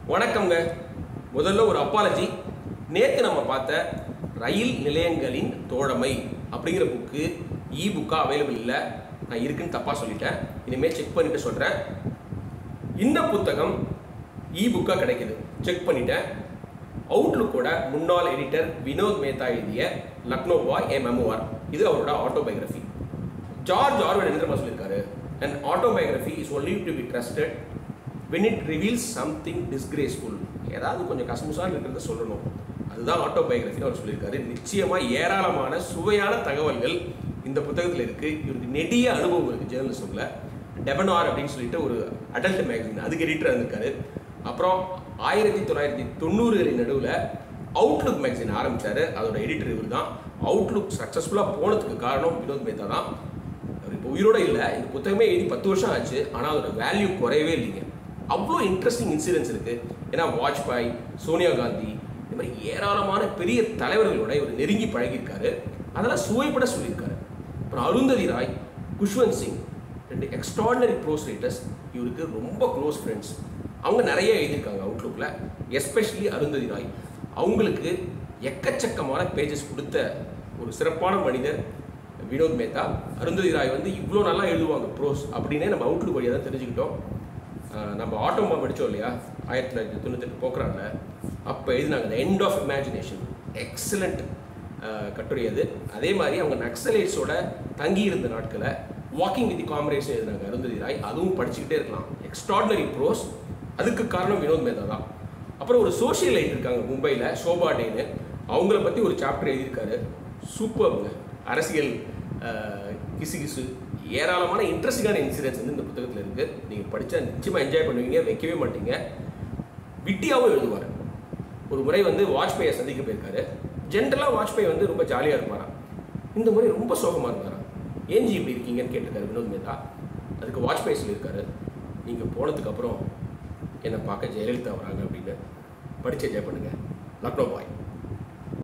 வணக்கம்ங்க முதல்ல ஒரு அப்பாலஜி நேற்று நம்ம பார்த்த ரயில் நிலையங்களின் தோழமை அப்படிங்கிற புக்கு இ புக்காக அவைலபிள் இல்லை நான் இருக்குன்னு தப்பாக சொல்லிட்டேன் இனிமேல் செக் பண்ணிட்டு சொல்கிறேன் இந்த புத்தகம் இ புக்காக கிடைக்குது செக் பண்ணிட்டேன் அவுட்லுக்கோட முன்னாள் எடிட்டர் வினோத் மேத்தா எழுதிய லக்னோ பாய் ஏ மெமோவார் இது அவரோட ஆட்டோபயோகிராஃபி ஜார்ஜ் ஆர்வல் என்ன தெரியுமா சொல்லியிருக்காரு and autobiography is only to be trusted when it reveals something disgraceful ஏதாவது கொஞ்சம் கசமுசாக இருக்கிறத சொல்லணும் அதுதான் ஆட்டோபயோகிராஃபின்னு அவர் சொல்லியிருக்காரு நிச்சயமாக ஏராளமான சுவையான தகவல்கள் இந்த புத்தகத்தில் இருக்குது இவருக்கு நெடிய அனுபவம் இருக்குது ஜேர்னலிசமில் டெபனார் அப்படின்னு சொல்லிட்டு ஒரு அடல்ட் மேகசின் அதுக்கு எடிட்டர் இருந்திருக்காரு அப்புறம் ஆயிரத்தி தொள்ளாயிரத்தி தொண்ணூறுகளின் நடுவில் அவுட்லுக் மேகசின் ஆரம்பிச்சாரு அதோட எடிட்டர் இவர் தான் அவுட்லுக் சக்ஸஸ்ஃபுல்லாக போனதுக்கு காரணம் வினோத் மேத்தா தான் அவர் இப்போ உயிரோட இல்லை இந்த புத்தகமே எழுதி பத்து வருஷம் ஆச்சு ஆனால் அதோட வேல்யூ குறையவே இல்லைங்க அவ்வளோ இன்ட்ரெஸ்டிங் இன்சிடென்ட்ஸ் இருக்குது ஏன்னா வாஜ்பாய் சோனியா காந்தி இந்த மாதிரி ஏராளமான பெரிய தலைவர்களோட இவர் நெருங்கி பழகியிருக்காரு அதெல்லாம் சுவைப்பட சொல்லியிருக்காரு அப்புறம் அருந்ததி ராய் குஷ்வந்த் சிங் ரெண்டு எக்ஸ்ட்ராடினரி ப்ரோஸ் ரைட்டர்ஸ் இவருக்கு ரொம்ப க்ளோஸ் ஃப்ரெண்ட்ஸ் அவங்க நிறைய எழுதியிருக்காங்க அவுட்லுக்கில் எஸ்பெஷலி அருந்ததி ராய் அவங்களுக்கு எக்கச்சக்கமான பேஜஸ் கொடுத்த ஒரு சிறப்பான மனிதர் வினோத் மேத்தா அருந்ததி ராய் வந்து இவ்வளோ நல்லா எழுதுவாங்க ப்ரோஸ் அப்படின்னே நம்ம அவுட்லுக் வழியாக தான் தெரிஞ்சுக்கிட்டோம் ஆஹ் நம்ம ஆட்டோமா படித்தோம் இல்லையா ஆயிரத்தி தொள்ளாயிரத்தி தொண்ணூத்தெட்டு போக்குறாங்க அப்போ எழுதினாங்க the end of imagination excellent கட்டுரை அது அதே மாதிரி அவங்க நக்சலைட்ஸோட தங்கி இருந்த நாட்களை வாக்கிங் வித் காமரேட்ஸ் எழுதினாங்க அருந்ததி ராய் அதுவும் படிச்சுக்கிட்டே இருக்கலாம் எக்ஸ்ட்ராடினரி ப்ரோஸ் அதுக்கு காரணம் வினோத் மேத்தா தான் அப்புறம் ஒரு சோஷியலைட் இருக்காங்க மும்பையில் ஷோபா டேன்னு அவங்கள பற்றி ஒரு சாப்டர் எழுதியிருக்காரு சூப்பர்ங்க அரசியல் ஆஹ், கிசுகிசு ஏராளமான இன்ட்ரெஸ்டிங்கான இன்சிடென்ட்ஸ் வந்து இந்த புத்தகத்தில் இருக்குது நீங்கள் படித்தா நிச்சயமாக என்ஜாய் பண்ணுவீங்க வைக்கவே மாட்டீங்க விட்டியாவும் எழுதுவார் ஒரு முறை வந்து வாஜ்பாயை சந்திக்க போயிருக்காரு ஜென்ரலாக வாஜ்பாய் வந்து ரொம்ப ஜாலியாக இருப்பாராம் இந்த முறை ரொம்ப சோகமாக இருந்தாராம் ஏன் ஜி இப்படி இருக்கீங்கன்னு கேட்டிருக்காரு வினோத் மேத்தா அதுக்கு வாஜ்பாய் சொல்லியிருக்காரு நீங்கள் போனதுக்கப்புறம் என்னை பார்க்க ஜெயலலிதா வராங்க அப்படின்னு படிச்சு என்ஜாய் பண்ணுங்கள் லக்னோ பாய்